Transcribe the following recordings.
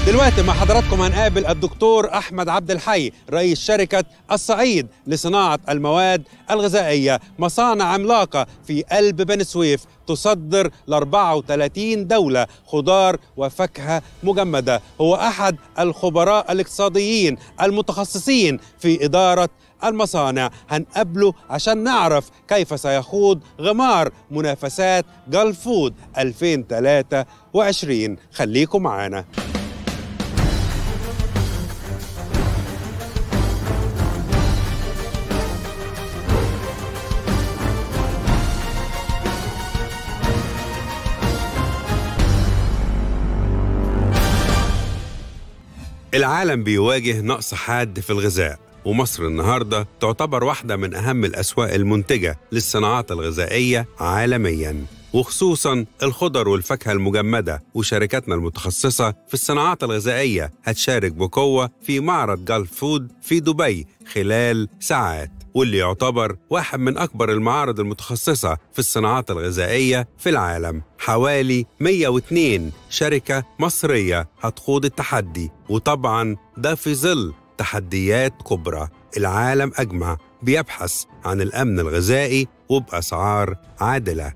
دلوقتي مع حضراتكم هنقابل الدكتور احمد عبد الحي رئيس شركه الصعيد لصناعه المواد الغذائيه مصانع عملاقه في قلب بني سويف تصدر ل 34 دوله خضار وفاكهه مجمده هو احد الخبراء الاقتصاديين المتخصصين في اداره المصانع هنقابله عشان نعرف كيف سيخوض غمار منافسات جلف فود 2023 خليكم معانا العالم بيواجه نقص حاد في الغذاء ومصر النهارده تعتبر واحدة من أهم الأسواق المنتجة للصناعات الغذائية عالمياً وخصوصا الخضر والفاكهة المجمدة وشركاتنا المتخصصة في الصناعات الغذائية هتشارك بقوة في معرض جلف فود في دبي خلال ساعات واللي يعتبر واحد من أكبر المعارض المتخصصة في الصناعات الغذائية في العالم حوالي 102 شركة مصرية هتخوض التحدي وطبعا ده في ظل تحديات كبرى العالم أجمع بيبحث عن الأمن الغذائي وبأسعار عادلة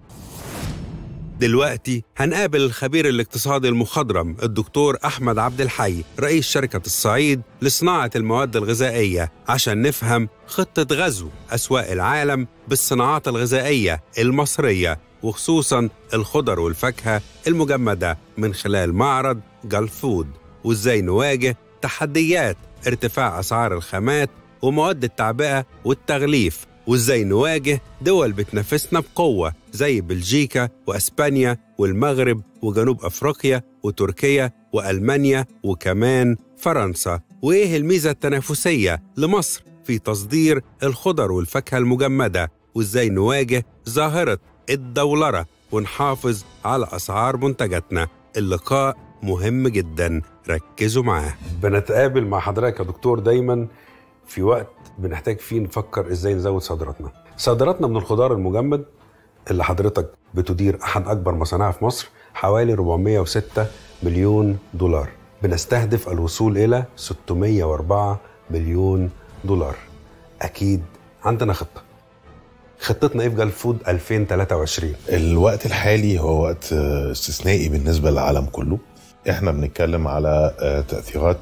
دلوقتي هنقابل الخبير الاقتصادي المخضرم الدكتور أحمد عبد الحي رئيس شركة الصعيد لصناعة المواد الغذائية عشان نفهم خطة غزو أسواق العالم بالصناعات الغذائية المصرية وخصوصا الخضر والفاكهة المجمدة من خلال معرض جلف فود وإزاي نواجه تحديات ارتفاع أسعار الخامات ومواد التعبئة والتغليف وازاي نواجه دول بتنافسنا بقوة زي بلجيكا وأسبانيا والمغرب وجنوب أفريقيا وتركيا وألمانيا وكمان فرنسا وإيه الميزة التنافسية لمصر في تصدير الخضر والفاكهة المجمدة وإزاي نواجه ظاهرة الدولرة ونحافظ على أسعار منتجاتنا اللقاء مهم جدا ركزوا معاه بنتقابل مع حضرتك يا دكتور دايما في وقت بنحتاج فيه نفكر ازاي نزود صادراتنا صادراتنا من الخضار المجمد اللي حضرتك بتدير احد اكبر مصانعها في مصر حوالي 406 مليون دولار بنستهدف الوصول الى 604 مليون دولار اكيد عندنا خطه خطتنا ايه في جلف فود 2023 الوقت الحالي هو وقت استثنائي بالنسبه للعالم كله احنا بنتكلم على تاثيرات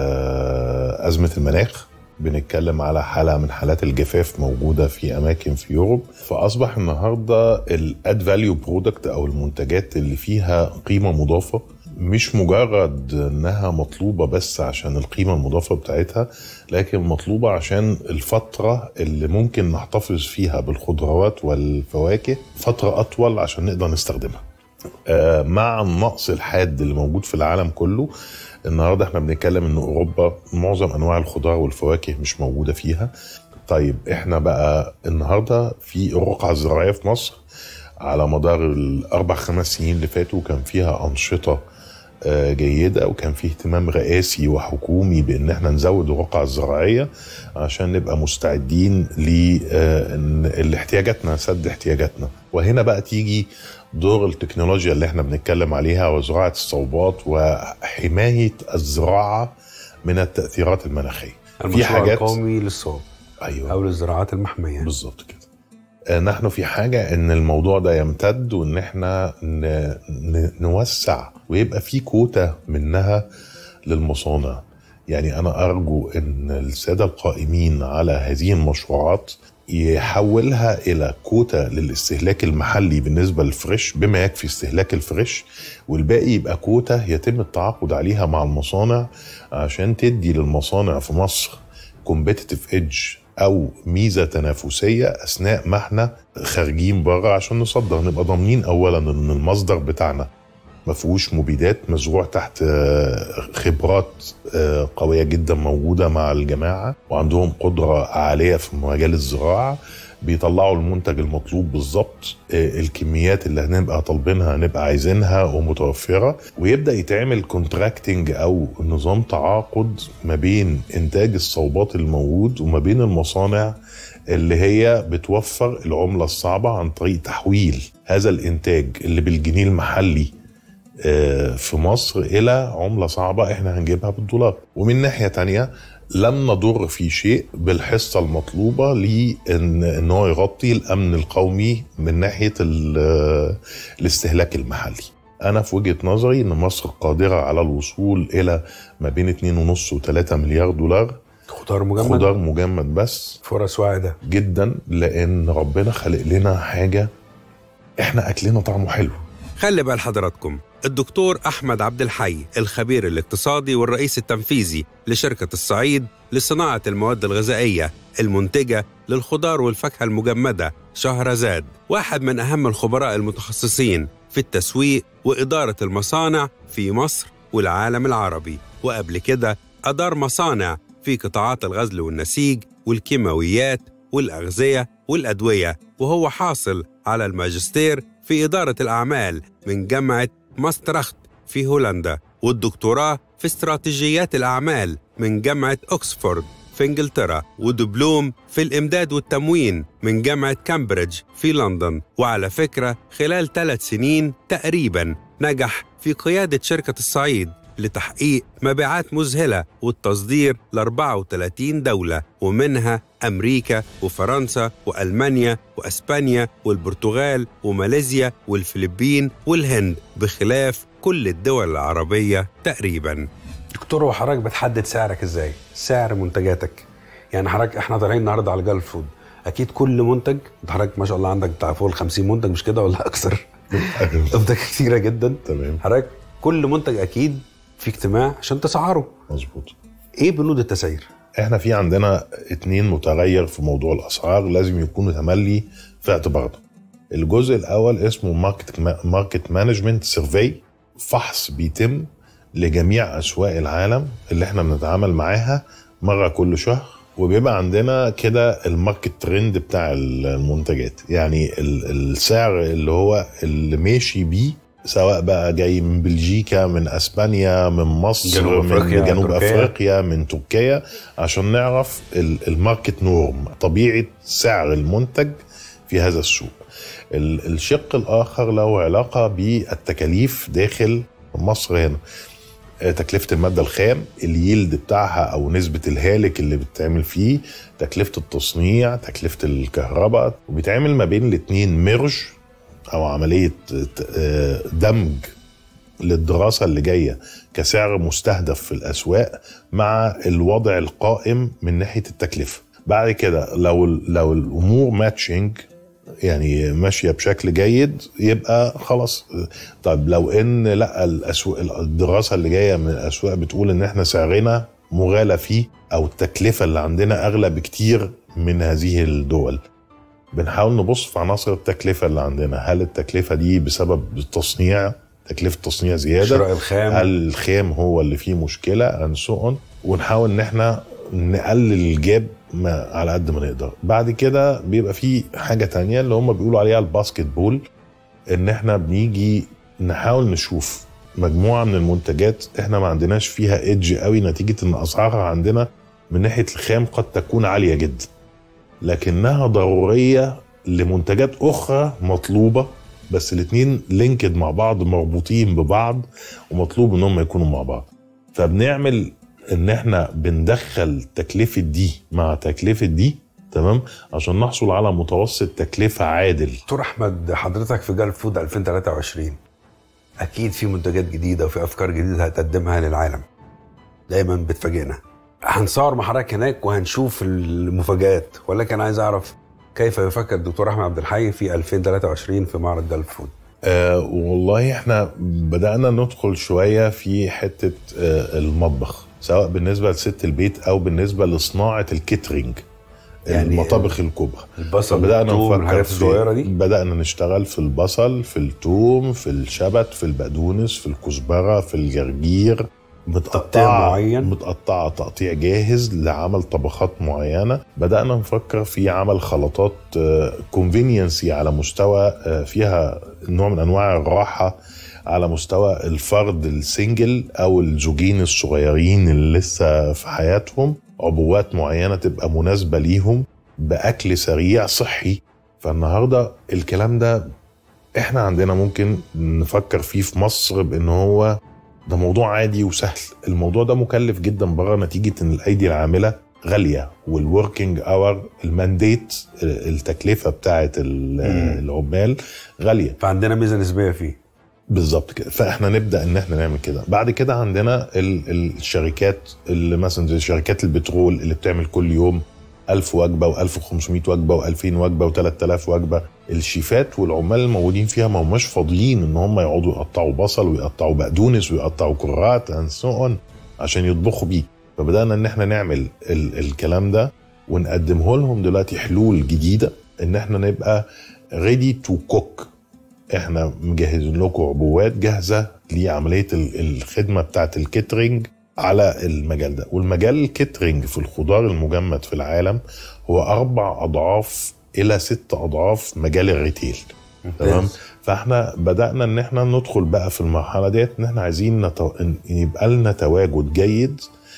ازمه المناخ بنتكلم على حالة من حالات الجفاف موجودة في أماكن في يوروب فأصبح النهاردة الأد فاليو برودكت أو المنتجات اللي فيها قيمة مضافة مش مجرد انها مطلوبه بس عشان القيمه المضافه بتاعتها لكن مطلوبه عشان الفتره اللي ممكن نحتفظ فيها بالخضروات والفواكه فتره اطول عشان نقدر نستخدمها. مع النقص الحاد اللي موجود في العالم كله النهارده احنا بنتكلم ان اوروبا معظم انواع الخضار والفواكه مش موجوده فيها طيب احنا بقى النهارده في الرقعه الزراعيه في مصر على مدار الاربع خمس سنين اللي فاتوا كان فيها انشطه جيدة وكان فيه اهتمام رئاسي وحكومي بان احنا نزود الرقعة الزراعية عشان نبقى مستعدين لاحتياجاتنا سد احتياجاتنا وهنا بقى تيجي دور التكنولوجيا اللي احنا بنتكلم عليها وزراعة الصوبات وحماية الزراعة من التأثيرات المناخية في حاجات القومي للصوب أيوة أو للزراعات المحمية بالظبط كده نحن في حاجة ان الموضوع ده يمتد وان احنا نوسع ويبقى في كوتا منها للمصانع يعني انا ارجو ان السادة القائمين على هذه المشروعات يحولها الى كوتا للاستهلاك المحلي بالنسبه للفريش بما يكفي استهلاك الفريش والباقي يبقى كوتا يتم التعاقد عليها مع المصانع عشان تدي للمصانع في مصر كومبيتيتيف ايدج او ميزه تنافسيه اثناء ما احنا خارجين بره عشان نصدر نبقى ضامنين اولا ان المصدر بتاعنا ما فيهوش مبيدات مزروع تحت خبرات قويه جدا موجوده مع الجماعه وعندهم قدره عاليه في مجال الزراعه بيطلعوا المنتج المطلوب بالظبط الكميات اللي هنبقى طالبينها هنبقى عايزينها ومتوفره ويبدا يتعمل كونتراكتنج او نظام تعاقد ما بين انتاج الصوبات الموجود وما بين المصانع اللي هي بتوفر العمله الصعبه عن طريق تحويل هذا الانتاج اللي بالجنيه المحلي آه، في مصر الى عمله صعبه احنا هنجيبها بالدولار ومن ناحيه تانية لم نضر في شيء بالحصه المطلوبه لان ان هو يغطي الامن القومي من ناحيه ال- الاستهلاك المحلي. انا في وجهه نظري ان مصر قادره على الوصول الى ما بين 2.5 و3 مليار دولار خضار مجمد خضار مجمد بس فرص واعده جدا لان ربنا خلق لنا حاجه احنا اكلنا طعمه حلو خلي بال حضراتكم الدكتور أحمد عبد الحي الخبير الاقتصادي والرئيس التنفيذي لشركة الصعيد لصناعة المواد الغذائية المنتجة للخضار والفاكهة المجمدة شهرزاد واحد من أهم الخبراء المتخصصين في التسويق وإدارة المصانع في مصر والعالم العربي وقبل كده أدار مصانع في قطاعات الغزل والنسيج والكيماويات والأغذية والأدوية وهو حاصل على الماجستير في إدارة الأعمال من جامعة ماسترخت في هولندا والدكتوراه في استراتيجيات الأعمال من جامعة أكسفورد في إنجلترا ودبلوم في الإمداد والتموين من جامعة كامبريدج في لندن وعلى فكرة خلال ثلاث سنين تقريبا نجح في قيادة شركة الصعيد لتحقيق مبيعات مذهلة والتصدير ل 34 دولة ومنها أمريكا وفرنسا وألمانيا وأسبانيا والبرتغال وماليزيا والفلبين والهند بخلاف كل الدول العربية تقريبا دكتور وحضرتك بتحدد سعرك ازاي؟ سعر منتجاتك يعني حضرتك احنا طالعين النهارده على جلف فود اكيد كل منتج انت حضرتك ما شاء الله عندك بتاع فوق ال 50 منتج مش كده ولا اكثر منتج كتيره جدا تمام حضرتك كل منتج اكيد في اجتماع عشان تسعره مظبوط ايه بنود التسعير احنا في عندنا اتنين متغير في موضوع الاسعار لازم يكونوا تملي في اعتبارنا الجزء الاول اسمه ماركت ماركت مانجمنت سيرفي فحص بيتم لجميع اسواق العالم اللي احنا بنتعامل معاها مره كل شهر وبيبقى عندنا كده الماركت ترند بتاع المنتجات يعني ال- السعر اللي هو اللي ماشي بيه سواء بقى جاي من بلجيكا من اسبانيا من مصر جنوب أفريقيا، من جنوب تركيا. افريقيا من تركيا عشان نعرف ال- الماركت نورم طبيعه سعر المنتج في هذا السوق ال- الشق الاخر له علاقه بالتكاليف داخل مصر هنا آه، تكلفه الماده الخام اليلد بتاعها او نسبه الهالك اللي بتتعمل فيه تكلفه التصنيع تكلفه الكهرباء وبيتعمل ما بين الاثنين ميرج او عمليه آه، دمج للدراسه اللي جايه كسعر مستهدف في الاسواق مع الوضع القائم من ناحيه التكلفه بعد كده لو لو الامور ماتشنج يعني ماشيه بشكل جيد يبقى خلاص طب لو ان لا الاسواق الدراسه اللي جايه من الاسواق بتقول ان احنا سعرنا مغالى فيه او التكلفه اللي عندنا اغلى بكتير من هذه الدول بنحاول نبص في عناصر التكلفه اللي عندنا هل التكلفه دي بسبب التصنيع تكلفه التصنيع زياده شراء الخام هل الخام هو اللي فيه مشكله ان سو ونحاول ان احنا نقلل الجاب ما على قد ما نقدر بعد كده بيبقى في حاجه تانية اللي هم بيقولوا عليها الباسكت بول ان احنا بنيجي نحاول نشوف مجموعه من المنتجات احنا ما عندناش فيها ايدج قوي نتيجه ان اسعارها عندنا من ناحيه الخام قد تكون عاليه جدا لكنها ضروريه لمنتجات اخرى مطلوبه بس الاتنين لينكد مع بعض مربوطين ببعض ومطلوب ان هم يكونوا مع بعض فبنعمل ان احنا بندخل تكلفه دي مع تكلفه دي تمام عشان نحصل على متوسط تكلفه عادل دكتور احمد حضرتك في جلف فود 2023 اكيد في منتجات جديده وفي افكار جديده هتقدمها للعالم دايما بتفاجئنا هنصور مع حضرتك هناك وهنشوف المفاجآت ولكن عايز اعرف كيف يفكر الدكتور احمد عبد الحي في 2023 في معرض جلف فود آه والله احنا بدأنا ندخل شوية في حتة آه المطبخ سواء بالنسبة لست البيت أو بالنسبة لصناعة الكيترينج يعني يعني المطابخ الكبرى البصل فبدأنا والثوم، نفكر الحاجات في الصغيره دي بدأنا نشتغل في البصل في الثوم في الشبت في البقدونس في الكزبرة في الجرجير تقطيع متقطعة معين؟ متقطعة تقطيع جاهز لعمل طبخات معينة بدأنا نفكر في عمل خلطات كونفينينسي على مستوى آه، فيها نوع من أنواع الراحة على مستوى الفرد السنجل أو الزوجين الصغيرين اللي لسه في حياتهم عبوات معينة تبقى مناسبة ليهم بأكل سريع صحي فالنهاردة الكلام ده احنا عندنا ممكن نفكر فيه في مصر بان هو ده موضوع عادي وسهل الموضوع ده مكلف جدا بره نتيجه ان الايدي العامله غاليه والوركينج اور المانديت التكلفه بتاعه العمال غاليه فعندنا ميزه نسبيه فيه بالظبط كده فاحنا نبدا ان احنا نعمل كده بعد كده عندنا ال- الشركات اللي مثلا زي شركات البترول اللي بتعمل كل يوم 1000 وجبه و1500 وجبه و2000 وجبه و3000 وجبه الشيفات والعمال الموجودين فيها ما هماش فاضيين ان هم يقعدوا يقطعوا بصل ويقطعوا بقدونس ويقطعوا كرات اند سو اون عشان يطبخوا بيه فبدانا ان احنا نعمل ال- الكلام ده ونقدمه لهم دلوقتي حلول جديده ان احنا نبقى ريدي تو كوك احنا مجهزين لكم عبوات جاهزه لعمليه ال- الخدمه بتاعت الكيترينج على المجال ده والمجال الكيترينج في الخضار المجمد في العالم هو اربع اضعاف الى ست اضعاف مجال الريتيل تمام فاحنا بدانا ان احنا ندخل بقى في المرحله ديت ان احنا عايزين نتو... إن يبقى لنا تواجد جيد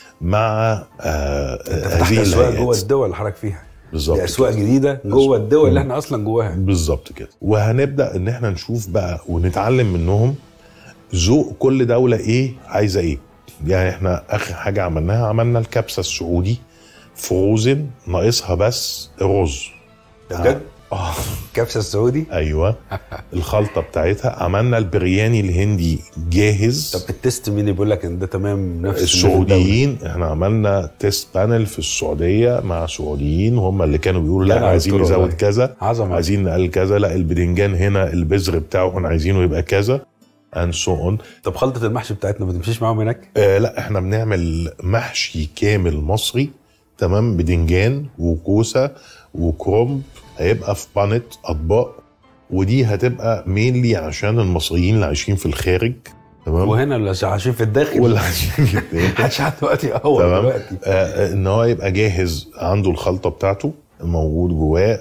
مع آه فتحت هذه اسواق الهيئات. جوه الدول اللي حضرتك فيها بالظبط دي اسواق كده. جديده جوه الدول اللي احنا اصلا جواها بالظبط كده وهنبدا ان احنا نشوف بقى ونتعلم منهم ذوق كل دوله ايه عايزه ايه يعني احنا اخر حاجه عملناها عملنا الكبسه السعودي فروزن ناقصها بس رز ده بجد اه كبسه السعودي ايوه الخلطه بتاعتها عملنا البرياني الهندي جاهز طب التست مين اللي بيقول لك ان ده تمام نفس اللي في الدولة؟ السعوديين احنا عملنا تيست بانل في السعوديه مع سعوديين هم اللي كانوا بيقولوا لا، لا أنا عايزين دكتور نزود والله. كذا عظمه عايزين نقل كذا لا البدنجان هنا البذر بتاعه احنا عايزينه يبقى كذا and so on طب خلطه المحشي بتاعتنا ما تمشيش معاهم هناك آه لا احنا بنعمل محشي كامل مصري تمام بدنجان وكوسه وكرنب هيبقى في بانت اطباق ودي هتبقى مينلي عشان المصريين اللي عايشين في الخارج تمام وهنا اللي عايشين في الداخل واللي عايشين في الداخل محدش عنده وقت يقور تمام. دلوقتي آه، ان هو يبقى جاهز عنده الخلطه بتاعته موجود جواه آه،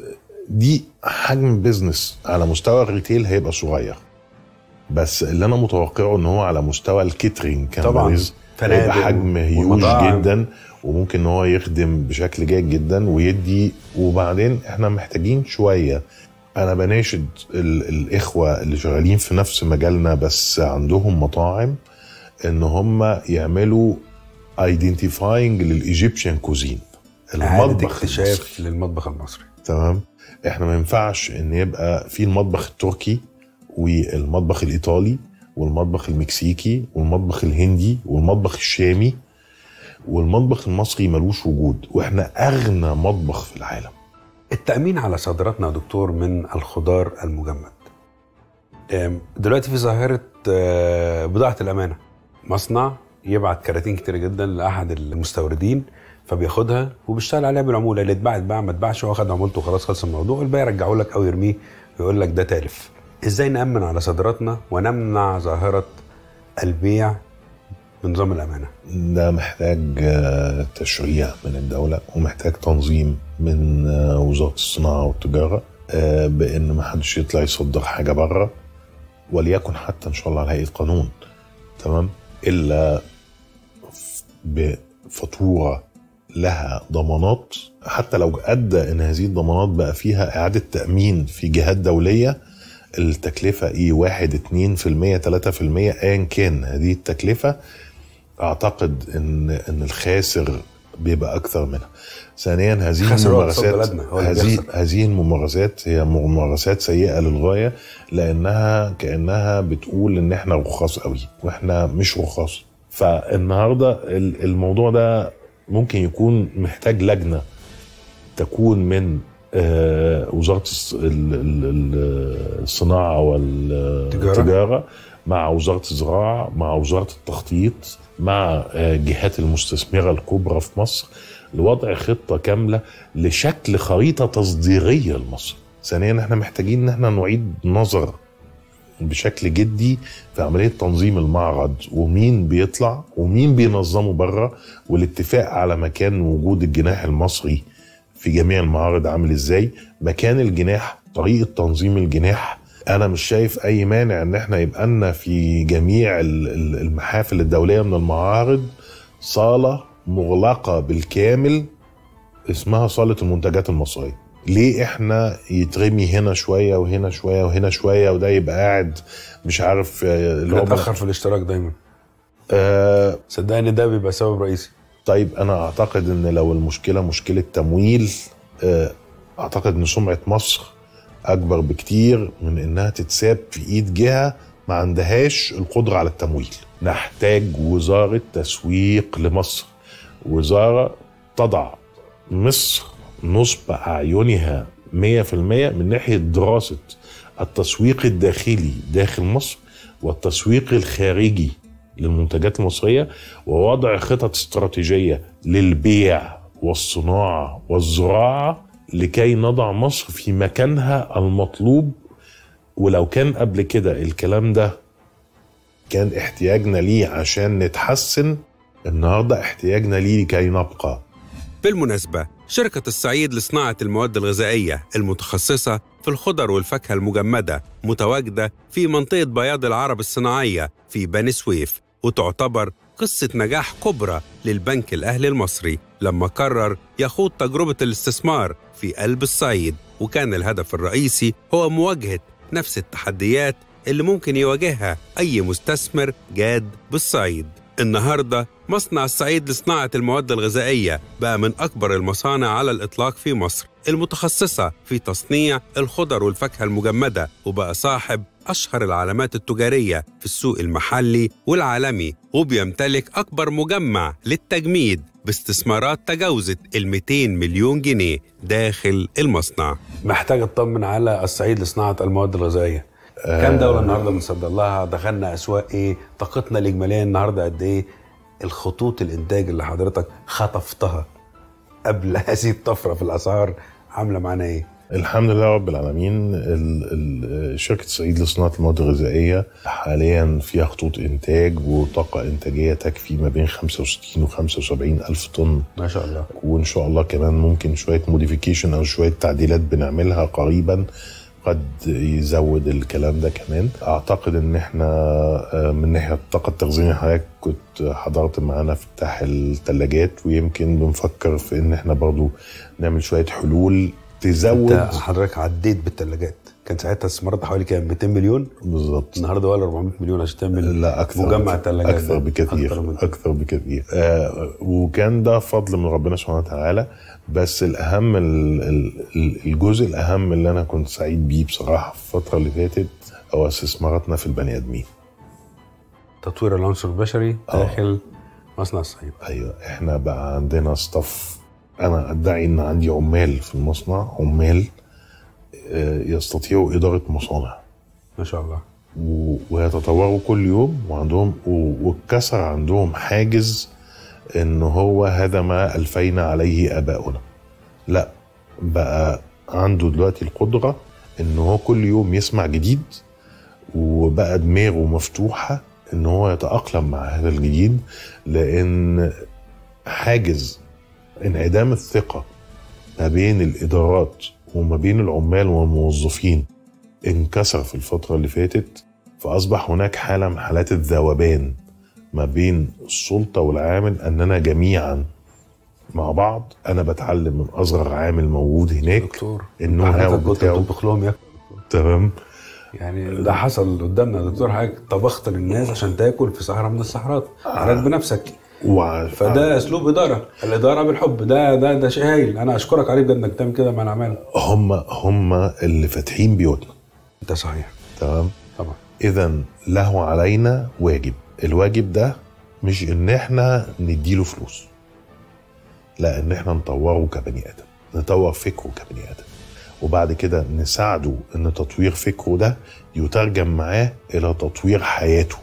دي حجم بيزنس على مستوى الريتيل هيبقى صغير بس اللي انا متوقعه ان هو على مستوى الكيترينج كان طبعاً. بيز- فنادق هيبقى حجم هيوج والمطاعم. جدا وممكن ان هو يخدم بشكل جيد جدا ويدي وبعدين احنا محتاجين شويه انا بناشد ال- الاخوه اللي شغالين في نفس مجالنا بس عندهم مطاعم ان هم يعملوا ايدنتيفاينج للايجيبشن كوزين اعاده المطبخ اكتشاف المصري. للمطبخ المصري تمام احنا ما ينفعش ان يبقى في المطبخ التركي والمطبخ الايطالي والمطبخ المكسيكي والمطبخ الهندي والمطبخ الشامي والمطبخ المصري ملوش وجود واحنا اغنى مطبخ في العالم التأمين على صادراتنا يا دكتور من الخضار المجمد أم، دلوقتي في ظاهرة آه، بضاعة الأمانة مصنع يبعت كراتين كتير جدا لأحد المستوردين فبياخدها وبيشتغل عليها بالعمولة اللي اتباع اتباع ما اتباعش هو خد عمولته وخلاص خلص الموضوع والباقي يرجعه لك أو يرميه ويقول لك ده تالف ازاي نأمن على صادراتنا ونمنع ظاهرة البيع بنظام الأمانة ده محتاج آه، تشريع من الدولة ومحتاج تنظيم من آه، وزارة الصناعة والتجارة آه، بأن ما حدش يطلع يصدر حاجة بره وليكن حتى إن شاء الله على هيئة قانون تمام إلا ف- بفاتورة لها ضمانات حتى لو أدى إن هذه الضمانات بقى فيها إعادة تأمين في جهات دولية التكلفة إيه واحد اتنين في المية تلاتة في المية أيا كان هذه التكلفة اعتقد ان ان الخاسر بيبقى اكثر منها ثانيا هذه خاسر هو اقتصاد الممارسات بلدنا، هو اللي هذه بيخسر. هذه الممارسات هي ممارسات سيئه للغايه لانها كانها بتقول ان احنا رخاص قوي واحنا مش رخاص فالنهارده ال- الموضوع ده ممكن يكون محتاج لجنه تكون من آه، وزاره الص- ال- ال- ال- الصناعه تجارة. والتجاره مع وزاره الزراعه مع وزاره التخطيط مع آه، الجهات المستثمره الكبرى في مصر لوضع خطه كامله لشكل خريطه تصديريه لمصر. ثانيا احنا محتاجين ان احنا نعيد نظر بشكل جدي في عمليه تنظيم المعرض ومين بيطلع ومين بينظمه بره والاتفاق على مكان وجود الجناح المصري في جميع المعارض عامل ازاي مكان الجناح طريقه تنظيم الجناح انا مش شايف اي مانع ان احنا يبقى لنا في جميع ال- ال- المحافل الدوليه من المعارض صاله مغلقه بالكامل اسمها صاله المنتجات المصريه ليه احنا يترمي هنا شويه وهنا شويه وهنا شويه وده يبقى قاعد مش عارف آه، اللي هو نتاخر في الاشتراك دايما آه صدقني ده بيبقى سبب رئيسي طيب انا اعتقد ان لو المشكله مشكله تمويل آه، اعتقد ان سمعه مصر اكبر بكتير من انها تتساب في ايد جهه ما عندهاش القدره على التمويل نحتاج وزاره تسويق لمصر وزاره تضع مصر نصب اعينها 100% من ناحيه دراسه التسويق الداخلي داخل مصر والتسويق الخارجي للمنتجات المصريه ووضع خطط استراتيجيه للبيع والصناعه والزراعه لكي نضع مصر في مكانها المطلوب ولو كان قبل كده الكلام ده كان احتياجنا ليه عشان نتحسن النهارده احتياجنا ليه لكي نبقى بالمناسبة شركة الصعيد لصناعة المواد الغذائية المتخصصة في الخضر والفاكهة المجمدة متواجدة في منطقة بياض العرب الصناعية في بني سويف وتعتبر قصة نجاح كبرى للبنك الأهلي المصري لما قرر يخوض تجربة الاستثمار في قلب الصعيد وكان الهدف الرئيسي هو مواجهة نفس التحديات اللي ممكن يواجهها أي مستثمر جاد بالصعيد النهاردة مصنع الصعيد لصناعة المواد الغذائية بقى من أكبر المصانع على الإطلاق في مصر المتخصصة في تصنيع الخضر والفاكهة المجمدة وبقى صاحب أشهر العلامات التجارية في السوق المحلي والعالمي وبيمتلك أكبر مجمع للتجميد باستثمارات تجاوزت ال 200 مليون جنيه داخل المصنع محتاج اطمن على الصعيد لصناعه المواد الغذائيه كم دوله النهارده بنصدر لها دخلنا اسواق ايه طاقتنا الاجماليه النهارده قد ايه الخطوط الانتاج اللي حضرتك خطفتها قبل هذه الطفره في الاسعار عامله معانا ايه الحمد لله رب العالمين ال- ال- شركة الصعيد لصناعة المواد الغذائية حاليا فيها خطوط إنتاج وطاقة إنتاجية تكفي ما بين 65 و 75 ألف طن ما شاء الله وإن شاء الله كمان ممكن شوية موديفيكيشن أو شوية تعديلات بنعملها قريبا قد يزود الكلام ده كمان اعتقد ان احنا آه، من ناحيه الطاقه التخزينيه حضرتك كنت حضرت معانا افتتاح الثلاجات ويمكن بنفكر في ان احنا برضو نعمل شويه حلول تزود انت حضرتك عديت بالثلاجات كان ساعتها استثمارات حوالي كام 200 مليون بالظبط النهارده ولا 400 مليون عشان تعمل لا اكثر مجمع بك- ثلاجات اكثر بكثير أكثر من اكثر, أكثر بكثير آه وكان ده فضل من ربنا سبحانه وتعالى بس الاهم ال- ال- ال- الجزء الاهم اللي انا كنت سعيد بيه بصراحه في الفتره اللي فاتت هو استثماراتنا في البني ادمين تطوير العنصر البشري آه. داخل مصنع الصعيد ايوه احنا بقى عندنا ستاف انا ادعي ان عندي عمال في المصنع عمال آه، يستطيعوا اداره مصانع ما شاء الله و- ويتطوروا كل يوم وعندهم و- واتكسر عندهم حاجز ان هو هذا ما الفينا عليه اباؤنا لا بقى عنده دلوقتي القدره ان هو كل يوم يسمع جديد وبقى دماغه مفتوحه ان هو يتاقلم مع هذا الجديد لان حاجز انعدام الثقه ما بين الادارات وما بين العمال والموظفين انكسر في الفترة اللي فاتت فأصبح هناك حالة من حالات الذوبان ما بين السلطة والعامل أننا جميعا مع بعض أنا بتعلم من أصغر عامل موجود هناك دكتور النوع حضرتك كنت بتاعه بتطبخ لهم ياكل تمام يعني ده حصل قدامنا يا دكتور حضرتك طبخت للناس عشان تاكل في صحراء من الصحراء حضرتك بنفسك وع- فده اسلوب اداره الاداره بالحب ده ده ده شيء هايل انا اشكرك عليه بجد انك تعمل كده مع العمال هم هم اللي فاتحين بيوتنا ده صحيح تمام طبعا إذا له علينا واجب الواجب ده مش إن إحنا نديله فلوس لا إن إحنا نطوره كبني آدم نطور فكره كبني آدم وبعد كده نساعده إن تطوير فكره ده يترجم معاه إلى تطوير حياته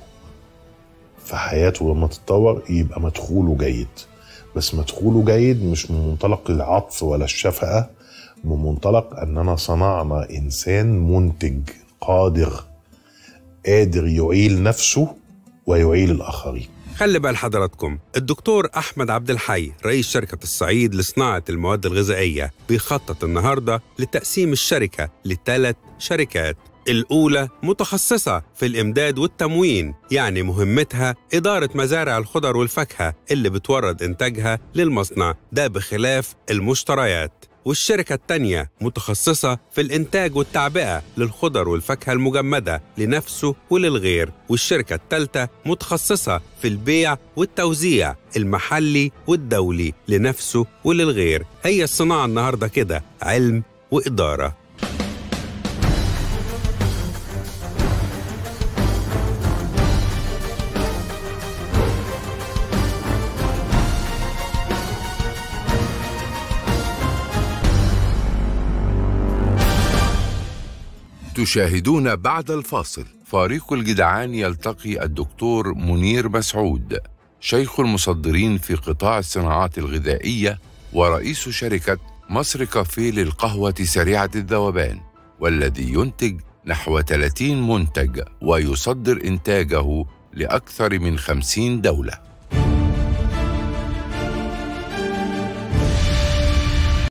فحياته لما تتطور يبقى مدخوله جيد بس مدخوله جيد مش من منطلق العطف ولا الشفقة من منطلق أننا صنعنا إنسان منتج قادر قادر يعيل نفسه ويعيل الآخرين خلي بال حضراتكم الدكتور أحمد عبد الحي رئيس شركة الصعيد لصناعة المواد الغذائية بيخطط النهاردة لتقسيم الشركة لثلاث شركات الأولى متخصصة في الإمداد والتموين يعني مهمتها إدارة مزارع الخضر والفاكهة اللي بتورد إنتاجها للمصنع ده بخلاف المشتريات والشركة التانية متخصصة في الإنتاج والتعبئة للخضر والفاكهة المجمدة لنفسه وللغير والشركة التالتة متخصصة في البيع والتوزيع المحلي والدولي لنفسه وللغير هي الصناعة النهاردة كده علم وإدارة تشاهدون بعد الفاصل فريق الجدعان يلتقي الدكتور منير مسعود شيخ المصدرين في قطاع الصناعات الغذائية ورئيس شركة مصر كافيه للقهوة سريعة الذوبان والذي ينتج نحو 30 منتج ويصدر إنتاجه لأكثر من 50 دولة